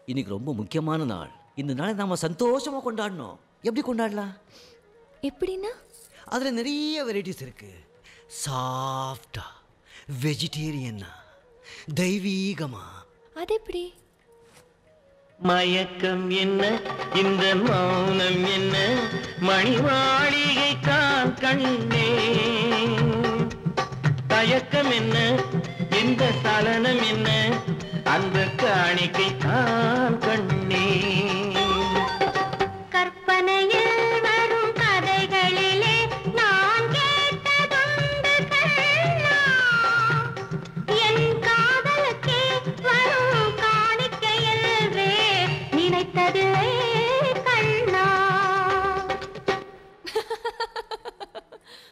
இன்னைக்கு ரொம்ப முக்கியமான நாள் இந்த நாளை நாம சந்தோஷமா கொண்டாடணும் எப்படி கொண்டாடலாம் எப்படின்னா அதில் நிறைய வெரைட்டிஸ் இருக்கு சாஃப்டா வெஜிடேரியனா தெய்வீகமா அது எப்படி மயக்கம் என்ன இந்த மௌனம் என்ன மணிமாளிகை தான் கண்ணே தயக்கம் என்ன இந்த சலனம் என்ன அந்த காணிக்கை தான்